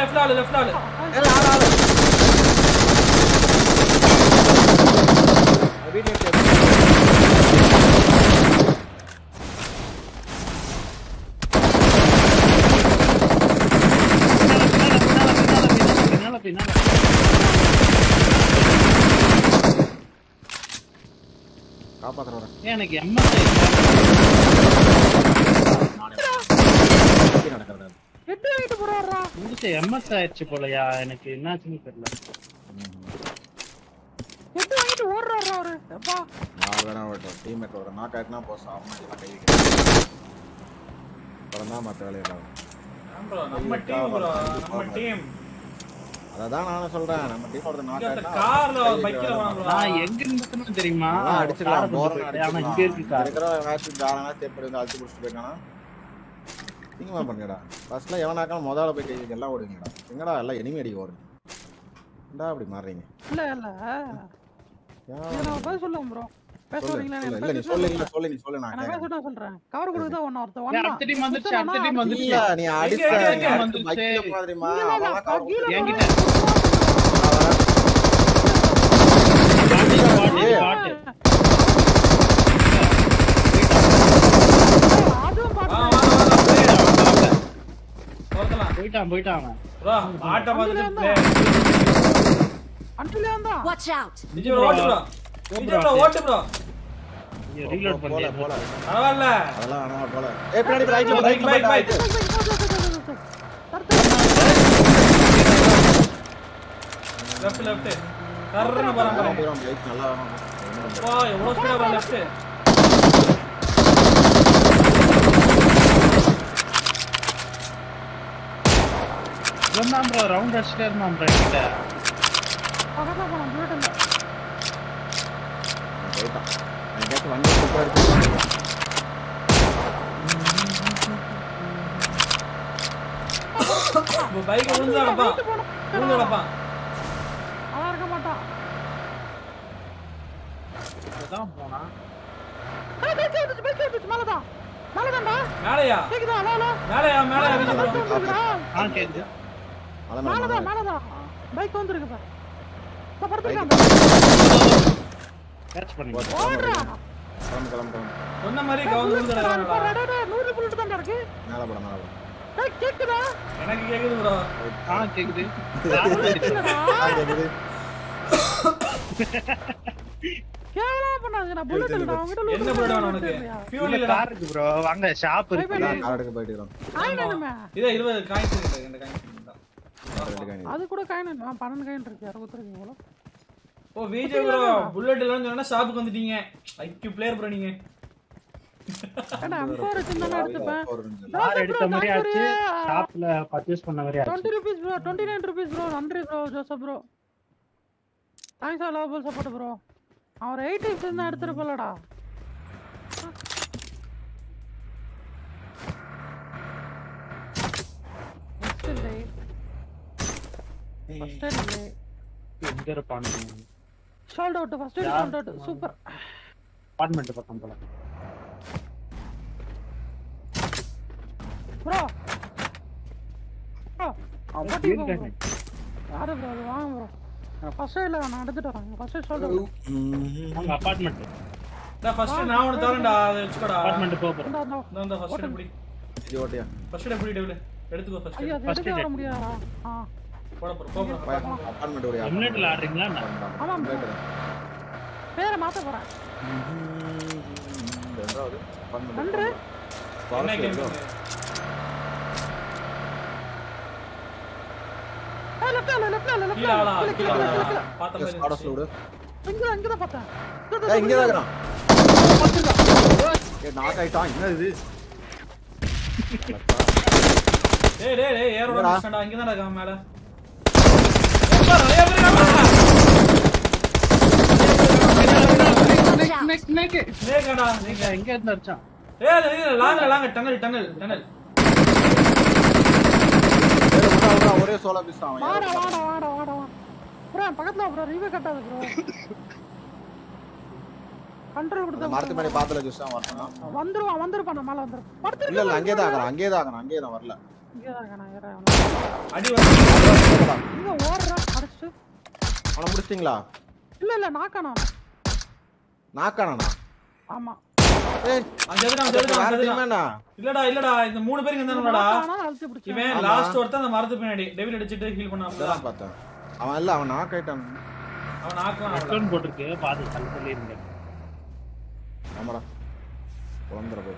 லெஃப்ட்ல ஆளு லெஃப்ட்ல ஆளு ஏய், ஆளு, ஆளு. வீட்டுல இருக்கு. பின்னால பின்னால காப்பாத்துறேன் வரேன். ஏன் எனக்கு எம்எஸ் சுத்தி நடக்கிறது அது. எட்டு வாங்கிட்டு போறாரா முடிச்ச எம்எஸ் ஆயிடுச்சு போலயா எனக்கு என்னாச்சுன்னு தெரியல எட்டு வாங்கிட்டு ஓடுறாரா அவரு எப்பா நான் வேணா விட்டோம் டீம்மேட் ஒரு நாக் ஆயிட்டுனா போஸ் அவன் கை வைக்கிறேன் அப்புறம் தான் மற்ற வேலையெல்லாம் bro, நம்ம டீம் ப்ரோ நம்ம டீம் அதான் நானும் சொல்றேன் நம்ம டீம் ஒருத்தர் நாக் இங்க அந்த ஆயிட்டுனா கார்ல பைக்ல வாங்க நான் எங்க இருந்துன்னு தெரியுமா அதெல்லாம் அடிச்சிடலாம் காரை போறோம் கொண்டு போயிட்டு, ஆனா இங்க இருக்கு கார் இருக்கிற மேட்ச் தாராளமா தேப்படி வந்து அடிச்சு புடிச்சிட்டு போயிருக்கானா நீங்கமா பண்ணுங்கடா ஃபர்ஸ்ட்ல எவனாக்கான முதல்ல போய் கை வைக்க எல்லாம் ஓடுங்கடா எங்கடா எல்லாம் எனிமி அடிக்க ஓடுங்க என்னடா அப்படி மாறுறீங்க இல்ல இல்ல ஏன் இதை நான் பதில் சொல்லுவேன் ப்ரோ பேச சொல்லு, வரீங்களா சொல்லு. எனக்கு இல்ல நீ பேச சொல்லு சொல்லுங்க. இல்ல சொல்லு நீ சொல்லு நான் நான் பேச கேக்குறேன். நான் சொல்றேன் கவர் கொடுக்குதா ஒன்னு ஒருத்தன் ஏய், வந்தான் அடுத்த டீம் வந்துருச்சு அடுத்த டீம் வந்துருச்சு இல்ல நீ அடிச்ச எங்க, நீ எங்க அடுத்து வந்துருச்சு? பைக்ல போகாதீமா இல்ல, இல்ல, அவன்லாம் cover கீழே கொடுத்து- என்கிட்ட. ஏய். பாட்டு அதுவும் வா பாத்து வா வா போறலாம் போயிட்டான் போயிட்டான் அவன் ப்ரோ ஆட்ட பார்த்துட்டு வண்டியில play. அன்றிலே வந்தான் Watch out! விஜய் bro, ஓட்டு ப்ரோ விஜய் ப்ரோ ஓட்டு ப்ரோ ரீலோட் போல பண்ணி போல பரவாயில்ல அதெல்லாம் வேணாம் போல ஏய் பின்னாடி ரைட்ல பைக் ரைட்ல பைக் பைக் லெஃப்ட் லெஃப்ட் கர்றன போறாங்க பைக் நல்லா வேணும். வா எவ்வளவு ஸ்பீடா போற லெஃப்ட் இவன் ப்ரோ ரவுண்ட் அடிச்சுட்டே இருந்தான் ப்ரோ என்கிட்ட பக்கத்துல போனான் புல்லட் இல்ல போயிட்டான் எனக்கு வண்டி சூப்பரா இருக்கு பைக் விழுந்து நடப்பான் விழுந்து நடப்பான் அவன் இருக்க மாட்டான் இதான் போனான் ஏய், பைக் வந்துச்சு பைக் வந்துச்சு மேலதான் மேலதான்டா மேலையா கேக்குதா ஹலோ ஹலோ மேலையா மேலையா விஜய் ப்ரோ பைக் வந்துருக்குடா ஆ கேக்குது மலை மேல மேலதான் மலை. மேலதான் பைக் வந்துருக்கு பாரு இப்ப படுத்துருக்கான் கேட்ச் பண்ணி போச்சு, ஓடுறா கிளம்பு கிளம்பு கிளம்பு சொன்ன மாதிரி கவுந்து விழுந்து நடக்கிறாங்களா நூறு புல்லட் தான் இருக்கு மேல போட மேல போட ஏய், கேக்குதா எனக்கு கேக்குது ப்ரோ ஆ கேக்குது இல்லடா. ஆ, கேக்குது. கேவலமா பண்ணாங்க நான் புல்லட் இல்லடா அவங்கிட்ட என்ன bullet வேணும் உனக்கு ஃபியூல் இல்லடா கார் இருக்கு ப்ரோ வாங்க ஷாப் இருக்கு போய் கார் எடுக்க போயிட்டு இருக்கோம். காயின் வேணுமே இதே இருபது காயின்ஸ் இருக்கு ரெண்டு காயின்ஸ் இருந்தா ரெண்டு காணி. அது கூட காயின் வேணும் பன்னெண்டு காயின் இருக்கு அறுபத்தி இருக்கீங்களோ ஓ விஜய் ப்ரோ புல்லட் இல்லைன்னு சொன்னா ஷாப்புக்கு வந்துட்டீங்க ஐக்யூ பிளேயர் ப்ரோ நீங்க ஏன்னா அம்போர் வச்சிருந்தானே எடுத்துப்பேன் ஒரு நிமிஷம். கார் எடுத்த மாதிரி ஆச்சு ஷாப்ல பர்ச்சேஸ் பண்ண மாதிரி ஆச்சு twenty rupees bro twenty nine rupees bro நன்றி bro Joseph bro thanks all love support bro அவர் எயிட் டைப்ஸ் இருந்தா எடுத்துட்டு போலடா ஃபர்ஸ்ட் இல்லை ஃபர்ஸ்ட் இல்லை எங்க இருப்பான் ஷால்ட் அவுட் ஃபர்ஸ்ட் யார்? ஷால்ட் அவுட் சூப்பர் அபார்ட்மெண்ட் பக்கம் போல ப்ரோ ப்ரோ அவன் ஓட்டி போ இருக்கானே. யாரு ப்ரோ அது வாங்க ப்ரோ ஃபர்ஸ்ட் இல்லை நான் எடுத்துட்டு வரேன் ஃபர்ஸ்ட் ஷால்ட் அவுட் ம்ஹும். அவங்க அபார்ட்மெண்ட் நான் ஃபர்ஸ்ட் நான் ஒன்னு தரேன்டா அதை வச்சுக்கோடா அபார்ட்மெண்ட் போக போறோம் இந்த இந்த இந்த ஃபர்ஸ்ட் எப்படி இது ஓட்டியா? ஃபர்ஸ்ட் எப்படி டேபிள் எடுத்துக்கோ ஃபர்ஸ்ட் ஐயா அது First எடுக்க வர date. முடியாதா ஆ போட போறோம் போ bro. வா, apartment ஓடியா? எம்னெட்ல ஆடுறீங்களா என்ன? ஆமாம். Apartment. பேரை மாத்த போறேன் ம்ஹும். ரெண்டாவது apartment. நன்று. என்ன Forest கேம் இருக்கோ? ஏய் லெஃப்ட் இல்ல லெஃப்ட் இல்ல லெஃப்ட் கீழ ஆளா கீழ கீழ கீழ ஆளா கீழ பார்த்த Yes, மாதிரி Forest ல இருந்துச்சு. விடு. இங்க இங்க தான் பார்த்தேன் இதோ, இதோ, ஏய், இங்கதான் இதோ. இருக்கிறான். ஏய், knock ஆயிட்டான். என்ன இது? டேய் டேய் டேய் ஏர் எங்கடா? ஓடிச்சான்டா இங்க தான் இருக்கான் மேல எப்பா நிறைய பேர் இருக்காங்க Watch out! நேக்கடா நீங்க எங்க இருந்து அடிச்சான் ஏய் அது இது லாங்க லாங்க டனல் டனல் டனல் ஏய், விட்றா, விட்றா, ஒரே சோலா பீஸ் தான் அவன். வாடா வாடா வாடா வாடா வா ப்ரோ பக்கத்துல ப்ரோ ரிவ்யூ கட்டாது ப்ரோ கண்ட்ரோல் அந்த கொடுத்தா மரத்து மேலே பாத்துல ஜூஸ் தான் வரணும் வந்துருவான் வந்துருப்பான் நான் மேல வந்துரும் இல்ல இல்ல அங்கேயே தான் ஆகணும் அங்கேயே தான் ஆகணும் அங்கேயே தான் வரல இங்கே தான் இருக்கான் நான் ஏறேன் அடி வந்து அவனை முடிச்சிட்டீங்களா இல்ல இல்ல நாக்கானா நாக்கானா ஆமா ஏய் அவன் செத்துட்டான், அதுக்கு செத்துட்டான், வேற செத்துட்டான். டீமேண்ணா இல்லடா இல்லடா இந்த மூணு பேருக்கு இருந்தானுடா நாக்கானா அழுத்தி பிடிச்சேன் இவன் ஆமா. லாஸ்ட் ஒருத்தன் அந்த மரத்து பின்னாடி டெவில் அடிச்சிட்டு ஹீல் பண்ணாம அதான் பார்த்தேன் அவன் இல்ல அவன் நாக் ஆயிட்டான் அவன் நாக்குவான் அவள. ரெஸ்டாரண்ட் போட்டிருக்கு பாத்து தள்ளி தள்ளி இருங்க ஆமாடா குழந்துற போய்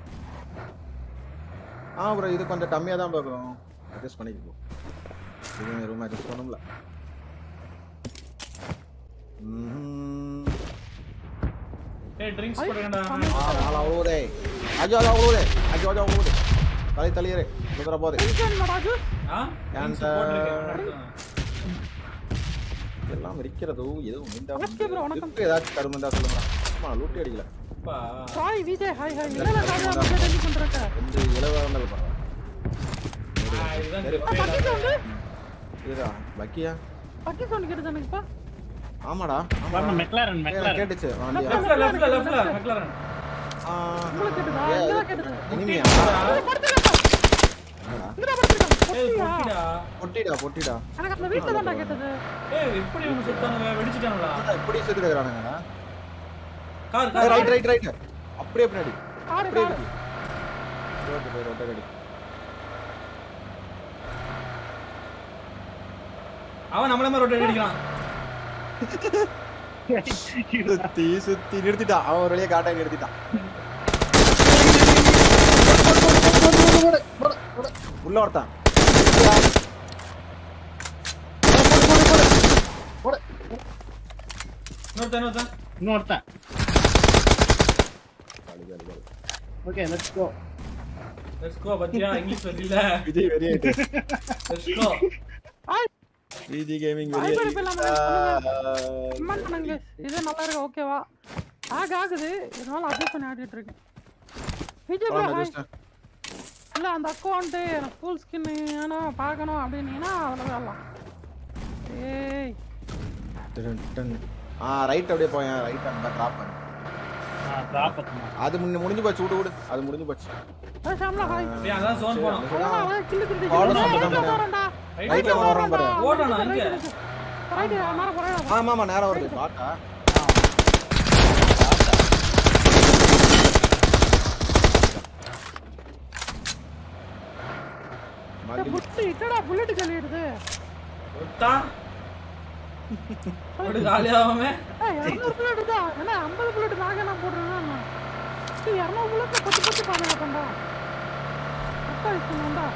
ஆ ப்ரோ இது கொஞ்சம் கம்மியாக தான் பார்க்குறோம் அட்ஜஸ்ட் பண்ணிக்கோ இது ரூம் அட்ஜஸ்ட் பண்ணும்ல ம்ஹும். ஏய் ட்ரிங்க்ஸ் போடுங்கடா ஆ நாளா அவ்வளோதே அஜோ அஜோ அவ்வளோதே அஜோ அஜோ அவ்வளோதே தலை தலையரே குதிரை போதே ராஜு ஆ drinks ஏன்டா? போட்டிருக்கேன். எல்லாம் வெடிக்கிறது எதுவும் இந்த வணக்கம் bro, வணக்கம். இதுக்கு ஏதாச்சும் கரும்பு இருந்தா சொல்லுங்க ஆமா லூட்டி அடிக்கல அப்பா. ஹாய் விஜய் ஹாய் ஹாய் இல்ல இல்ல ராஜு அப்படியே டெல்லி பண்றேன் ரெண்டு இளவரங்கள் பரவாயில்ல ஆ, இதுதான் சரி. தப்பே பக்கி இல்ல. சவுண்டு இதுடா பக்கியா பக்கி சவுண்ட் கேட்டது எனக்குப்பா ஆமாடா வாங்க ஆமாடா மெக்லாரன் ஏய், எனக்கு மெக்லாரன் கேட்டுச்சு வண்டியா லெஃப்ட்ல லெஃப்ட்ல லெஃப்ட்ல மெக்லாரன் ஆ, உங்களுக்கு கேட்டதா ஏய், இங்கதான் கேட்டது இனிமையா படுத்துக்கப்பா என்னடா? இங்கதான் படுத்துக்கலாம் ஏய் பொட்டியா பொட்டிடா பொட்டிடா பொட்டிடா எனக்கு அந்த வீட்டுல தான் கேட்டது ஏய் எப்படி இவங்க சுத்தானுங்க வெடிச்சிட்டானுங்களா என்னடா இப்படி செத்து கிடக்குறானுங்கடா கார் ஏய், ரைட் கார் ரைட் ரைட் அப்படியே பின்னாடி காரு அப்படியே காரு பின்னாடி ரோட்டு போய் ரோட்டை கடி அவன் நம்மள மாதிரி ரொட்டேட் அடிக்கிறான் சுத்தி சுத்தி நிறுத்திட்டான் அவன் ஒரு வழியா காட்டாய் நிறுத்திட்டான் உள்ள ஒருத்தான் இன்னொருத்தன் இன்னொருத்தன் இன்னொருத்தன் okay let's go let's go பத்தியா இங்கிலீஷ் வரல விஜய் வெரி ஆயிட்டு let's go Vijay gaming Hi, very bye, bye, bye, comment பண்ணுங்க இது நல்லா இருக்கு ஓகேவா ஆக ஆகுது இதனால அட்ஜஸ்ட் பண்ணி ஆடிட்டு இருக்கேன் விஜய் ப்ரோ ஹாய் இல்ல அந்த அக்கௌண்ட் எனக்கு ஃபுல் ஸ்கின் வேணும் பார்க்கணும் அப்படின்னீங்கன்னா அதில் விடலாம் ஏய் ஆ ரைட் அப்படியே போய் ரைட் அந்த டிராப் பண்ணு ஆ டிராப் பண்ணுங்க அது முன்ன முடிஞ்சு போச்சு விடு விடு அது முடிஞ்சு போச்சு ஏய் ஷாம்லா ஹாய் டேய் அதான் ஜோன் போறான் அவ்வளோதான் அவன் கில்லு கில்லு அவ்வளவுதான், ரைட்ல அவ்வளவுதான். வரேன்டா ரைட்ல வரோம் பாரு ஓடுறானா இங்க ரைட் மேல போறேன் ஆமா ஆமா நேரா வருது பாட்டா மறுபடியும் புட்டு இட்டடா புல்லட் கழிடுது விட்டா ஒரு காலியாகாம ஏய் இரநூறு புல்லட் தான் என்ன ஐம்பது புல்லட் நாங்க என்ன போடுறேன்னா இரநூறு புல்லட் கொத்து கொத்து பாருங்க பண்ணா அப்பா இருக்குமாண்டா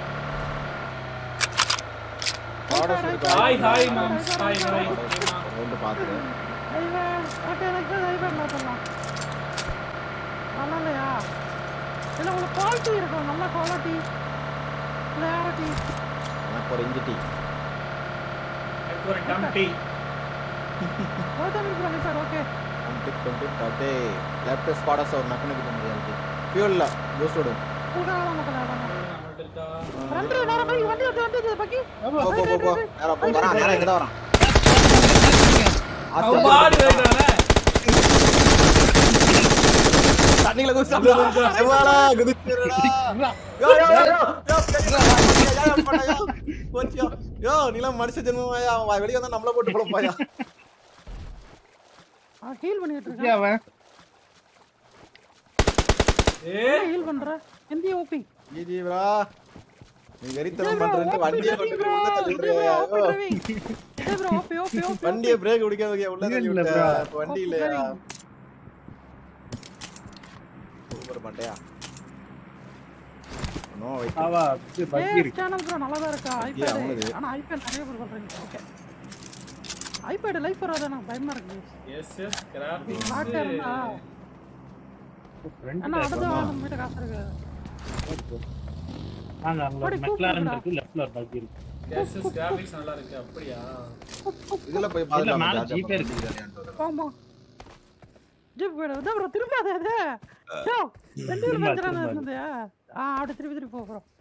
ஆர்டர்ஸ் இருக்கா ஹாய் ஹாய் மாம்ஸ் ஹாய் ஹாய் ரெண்டு பாத்துட்டு ஐவன் ஓகே எனக்கு ஐவன் மாத்தலாம் நல்லா இல்லையா இல்லை உங்களுக்கு குவாலிட்டி இருக்கும் நல்ல குவாலிட்டி கிளாரிட்டி எனக்கு ஒரு இஞ்சி டீ எனக்கு ஒரு டம்டி ஓகே இருக்கிறாங்க சார் ஓகே டிக் டுவெண்ட்டி தேர்ட்டி லெஃப்ட் ஸ்பாடஸ் ஒரு நக்கனுக்கு போக முடியாது ஃபியூல்ல பூஸ்ட் விடு உங்களுக்காக தான் மக்கள் ஆடாங்க நம்மள்ட்ட இருக்கா ரெண்டு நேரம் போய் வண்டி எடுத்து வண்டி எடுத்து பக்கி போ போ போ போ நேரா போ வரான் நேரா இங்க தான் வரான் அவன் பாடி வைக்கிறானே தண்ணில குதிச்சான் எவ்வளோ குதிச்சிருடா யோ யோ யோ யோ யோ போச்சியா யோ நிலம் மனுஷ ஜென்மமாயா அவன் வெளிய வந்தா நம்மள போட்டு போலப்பாயா ஹீல் பண்ணிட்டு ஏன் இருக்கேன் அவன் ஏ ஹீல் பண்ற இந்திய ஓபி ஜிஜி ப்ரா நீ வெறித்தனம் பண்றேன்னு வண்டியை கொண்டு போய் உள்ள தள்ளிடுறியா ப்ரோ ஓபி ஓபி ஓபி வண்டியை பிரேக் பிடிக்க வைக்க உள்ள தள்ளி இல்ல விட்ட bro. இப்ப வண்டி இல்லையா சூப்பர் பண்டையா நோ வெயிட் அவா இது பக்கி ஏ இருக்கு சேனல் ப்ரோ நல்லா தான் இருக்கா பக்கி அவனுது. ஐபேட் ஆனா ஐபேட் நிறைய பேர் பண்றீங்க ஓகே ஐபேட் லைஃப் வராத எனக்கு பயமா இருக்கு எஸ் எஸ் கிராபிக்ஸ் பாக்க இருந்தா ஃப்ரெண்ட் அண்ணா அடுத்த வாரம் மீட்ட காசு இருக்கு நாங்க அங்க ஒரு போடி, மெக்லாரன் கூப்பிடுடா. இருக்கு லெஃப்ட்ல ஒரு பக்கி இருக்கு எஸ் எஸ் கிராபிக்ஸ் நல்லா இருக்கு அப்படியா இதுல போய் இல்ல, மேல பாத்துக்கலாம் ஜீப்பே இருக்கு. இருக்கு ஆமா ஜிப் வேட வந்து ப்ரோ திரும்பாத அது யோ ரெண்டு பேரும் திரும்பாது, பேசுறானே திரும்பாது. இருந்தது ஆ அப்படி திருப்பி திருப்பி போ ப்ரோ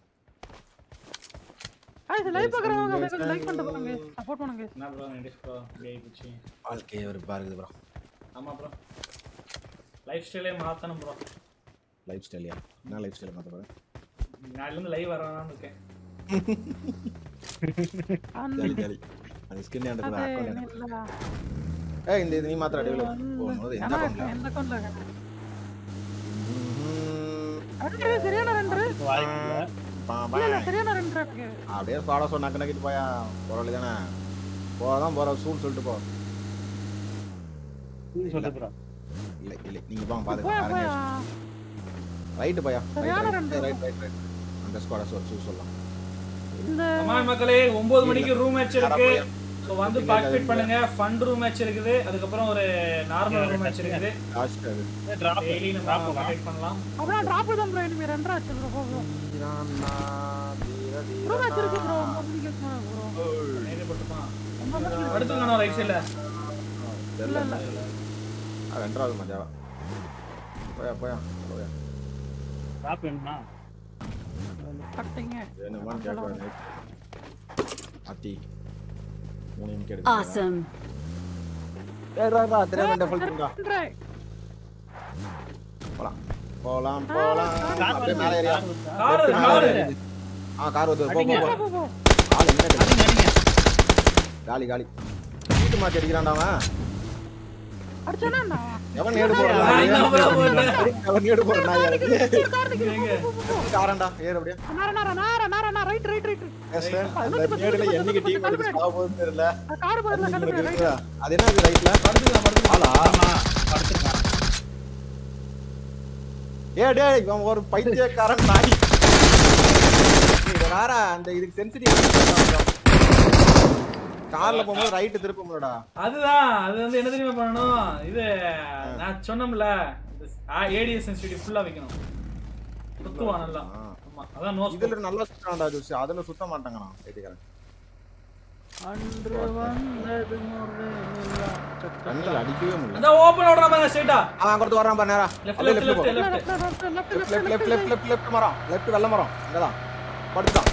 ஆ இது லைவ் பார்க்கறவங்க அப்படியே கொஞ்சம் லைக் பண்ணிட்டு போங்க சப்போர்ட் பண்ணுங்க என்ன ப்ரோ நைன்டிஸ் ப்ரோ பேய் பிச்சி வாழ்க்கையே ஒரு பாருக்குது ப்ரோ ஆமா ப்ரோ லைஃப் ஸ்டைலே மாத்தணும் ப்ரோ லைஃப் ஸ்டைலியா என்ன லைஃப் ஸ்டைல் மாத்த போறேன் நாளைல இருந்து லைவ் வரலாம்னு இருக்கேன் அந்த ஜாலி ஜாலி அது ஸ்கின் அது எடுத்து அக்கௌண்ட் இல்ல. ஏய் இந்த இது நீ மாத்திர அடிவில் வந்து- போகும்போது எந்த ஆனா, அக்கௌண்ட்ல எந்த account ல இருக்கு? ம்ஹும். ரெண்டு, சரியான ரெண்டு. வாய்ப்பு இல்ல பா, இல்ல, பா. இல்ல, சரியான ரெண்டு இருக்கு. அப்படியே பாட சொன்ன நக்கிட்டு போயா போற தானே போறதான் போற சூடு சொல்லிட்டு போ சொல்லு ப்ரோ இல்லை இல்லை நீங்க போங்க போயா, பாத்துக்கலாம் போயா. ரைட்டு போயா சரியான ரெண்டு. ரைட் ரைட் ரைட் அந்த ஸ்குவாட சூ சொல்லலாம் இந்த கமான் மக்களே ஒன்பது மணிக்கு ரூம் மேட்ச் இருக்கு போயா. ஸோ வந்து பார்ட்டிசிபேட் பண்ணுங்க ஃபன் ரூம் மேட்ச் இருக்குது அதுக்கப்புறம் ஒரு நார்மல் ரூம் மேட்ச் இருக்குது லாஸ்ட் அது டிராப் டெய்லி நம்ம டிராப் கான்டாக்ட் பண்ணலாம் அப்புறம் drop தான் bro, இனிமே ரெண்டரை ஆச்சு bro, போ, bro. தீரானா, தீர, Room match இருக்கு bro, தீரனா. ஒன்பது மணிக்கு இருக்கணும் bro. நேரே போட்டுப்பான் ஒன்பது மணிக்கு இருக்கு. அடுத்துக்கணும் ரைட் சைடில் தெரியல, தெரியல. அது ரெண்டாவது மஜாவா போயா போயா போயா டிராப் வேணுமா கட்டிங்க. வேணுமான்னு கேட்க அத்தி மூணு நிமிஷம் Awesome. தெரியாத ஃபுல் பண்ணுடா ரெண்டரை. போலாம் போலாம் போலாம் அப்படியே மேலே ஏறியா கார் Left கார் மேலே ஏறு. ஆ கார் வருது போ போ போ, போ போ, போ. ஆள் எங்க இருக்கு? அடிங்க அடிங்க காலி காலி வீட்டு மாத்தி அடிக்கிறான்டா அவன் அடிச்சானா என்ன? எவன் நேடு நான் என்ன bro போறான் போட்டேன்? அவன் நேடு போறான் நாய் ஒரு car நிக்குது, எங்க? போ, போ, போ, போ. காரண்டா ஏறு அப்படியே நேரா, நேரா, நேரா, நேரா, நேரா, right, right, right. பேசுறேன் அந்த நேடுல என்னைக்கு டீம் எடுத்து சாவ போகுதுன்னு தெரியல அந்த car பக்கத்துல உங்களுக்கு கண்டுபிடி, right. இருக்குதா? அது என்ன இது ரைட்ல படுத்துக்கலாம் படுத்துக்கலாம் ஆளா ஆமா படுத்துருங்க ஏ டேய் இவன் ஒரு பைத்தியக்காரன் நாய் இது வேற அந்த இதுக்கு சென்சிட்டிவ் கார்ல போகும்போது ரைட்டு திருப்ப முடியலடா அதுதான் அது வந்து என்ன தெரியுமா பண்ணணும் இது நான் சொன்னோம்ல ஏடிஎஸ் சென்சிட்டிவ் ஃபுல்லா வைக்கணும் சுத்துவான் நல்லா ஆமா அதான் நோ இதுல நல்லா சுத்தான்டா ஜூஸ் அதுல சுத்த மாட்டாங்க நான் பைத்தியக்காரன் அன்று வந்தது முறை நிலா. கண்ணில் அடிக்கவே முடியல அந்த ஓபன் ஓடுற மாதிரி ஸ்ட்ரைட்டா அவன் கொடுத்து வரான் பாரு நேரா லெஃப்ட் அப்படியே லெஃப்ட் லெஃப்ட் போ left left, left left, left, left, left left left left left மரம் லெஃப்ட் வெள்ள மரம் இங்கதான் படுத்துட்டான்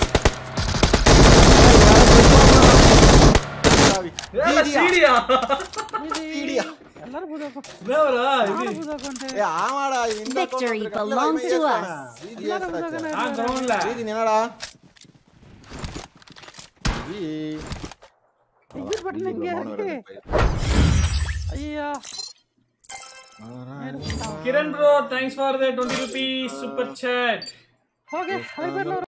சீடியா இது சீடியா. எல்லாரும் புது account. தேவரா இது நானும் புது account. ஏ ஆமாடா இந்த Victory belongs to us. எல்லாரும் புது account. ஆ கிரவுண்ட்ல வீதி என்னடா வீ Exit button எங்க இருக்கு? ஐயா Kiran bro thanks for the 20 rupees super chat okay அது பேர்ல